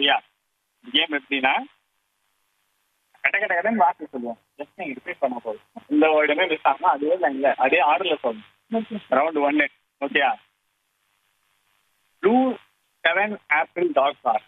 சரியா கேம் எப்படின்னா கட்ட கட்ட கடன் வார்த்தை சொல்லுவோம் ஜஸ்ட் நீங்க ரிப்பீட் பண்ண போதும் இந்த வேர்டுமே மிஸ் ஆகும் அதே லைன்ல அதே ஆர்டர்ல சொல்லணும் ரவுண்ட் ஒன்னு ஓகேயா blue seven apple dog car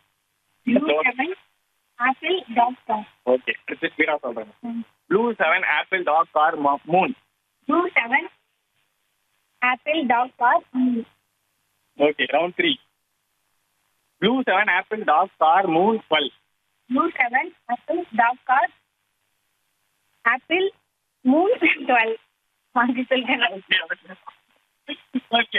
apple dog car okay திருப்பி ஸ்பீடா சொல்றேன் blue seven apple dog car moon blue seven apple dog car okay round three blue seven apple dog car moon twelve blue seven apple dog car apple moon twelve மாற்றி சொல்லிட்டேன் okay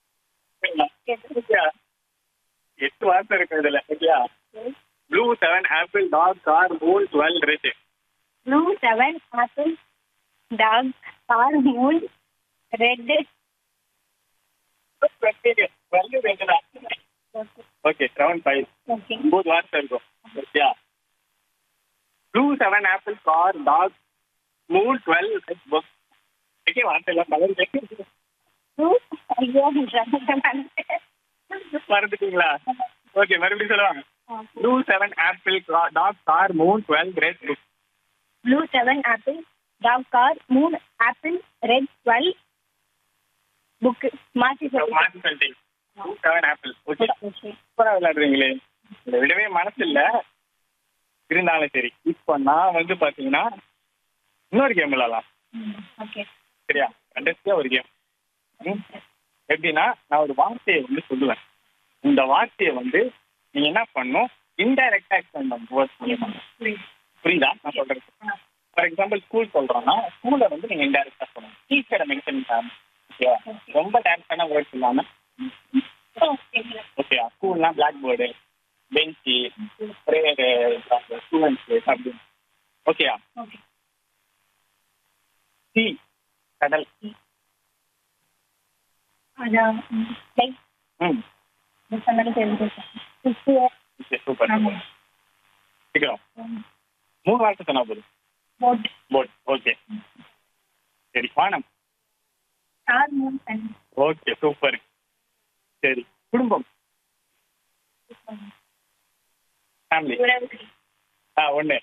எட்டு வார்த்தை இருக்கு இதுல ஓகேயா blue seven apple dog car moon twelve red blue seven apple dog car moon red okay round five okay ஒன்பது வார்த்தை இருக்கும் ஓகேயா blue seven apple car dog moon twelve red book okay வார்த்தை எல்லாம் கலர் ப்ளூ ஐயோ மறந்துட்டீங்களா okay மறுபடியும் சொல்லுவாங்க blue seven apple dog car moon twelve red book blue seven apple dog car moon apple red twelve book மாற்றி சொல்லுங்க மாற்றி சொல்லிட்டீங்க ப்ளூ செவன் ஆப்பிள் ஓகே சூப்பரா விளையாடுறீங்களே இதை விடவே மனசு இல்ல இருந்தாலும் சரி இப்போ நான் வந்து பாத்தீங்கன்னா இன்னொரு கேம் விளையாடலாம் ஓகே சரியா கண்டஸ்டியா ஒரு கேம் எப்படின்னா நான் ஒரு வார்த்தையை வந்து சொல்லுவேன் இந்த வார்த்தையை வந்து நீங்க என்ன பண்ணும் இன்டைரக்டா எக்ஸ்பிளைன் பண்ணும் புரியுதா நான் சொல்றது ஃபார் எக்ஸாம்பிள் ஸ்கூல் சொல்றோம்னா ஸ்கூல்ல வந்து நீங்க இன்டைரக்டா சொல்லணும் டீச்சரை மென்ஷன் பண்ணாம ஓகேவா ரொம்ப டேரக்டான வேர்ட்ஸ் இல்லாம ஓகேவா ஸ்கூல்னா black board bench prayer students அப்படின்னு ஓகேயா ஓகே சி கடல் அதான் லைக் ம் சொன்னது தெரிஞ்சு சூப்பர் சீக்கிரம் மூணு வார்த்தை சொன்னா போதும் போட் போட் ஓகே சரி வானம் star moon sun okay super சரி குடும்பம் ஃபேமிலி உறவு ஆ ஒன்று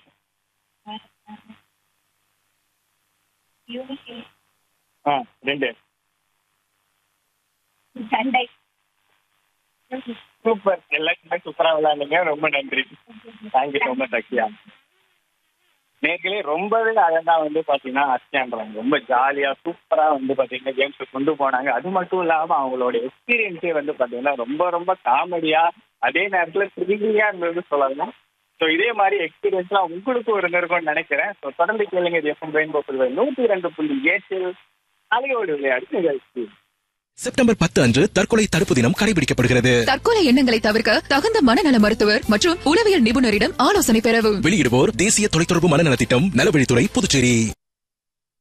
யூனிட்டி ஆ ரெண்டு சண்டை சூப்பர் எல்லாருக்குமே சூப்பராக விளையாடுங்க ரொம்ப நன்றி தேங்க்யூ ஸோ மச் அக்ஷயா நேர்களே ரொம்பவே அழகா வந்து பாத்தீங்கன்னா அர்ச்சனான்றாங்க ரொம்ப ஜாலியா சூப்பரா வந்து பாத்தீங்கன்னா கேம்ஸ் கொண்டு போனாங்க அது மட்டும் இல்லாம அவங்களோட எக்ஸ்பீரியன்ஸே வந்து பாத்தீங்கன்னா ரொம்ப ரொம்ப காமெடியா அதே நேரத்துல த்ரில்லிங்கா இருந்தது சொல்லலாம் ஸோ இதே மாதிரி எக்ஸ்பீரியன்ஸ்லாம் உங்களுக்கும் இருந்திருக்கும்னு நினைக்கிறேன் ஸோ தொடர்ந்து கேளுங்க இது எஃப்எம் ரெயின்போ புதுவை நூற்றி ரெண்டு புள்ளி ஏற்றில் அலையோடு விளையாடு நிகழ்ச்சி செப்டம்பர் பத்து அன்று தற்கொலை தடுப்பு தினம் கடைபிடிக்கப்படுகிறது தற்கொலை எண்ணங்களை தவிர்க்க தகுந்த மனநல மருத்துவர் மற்றும் உளவியல் நிபுணரிடம் ஆலோசனை பெறவும் வெளியிடுவோர் தேசிய தொலைத்தொடர்பு மனநல திட்டம் நலவழித்துறை புதுச்சேரி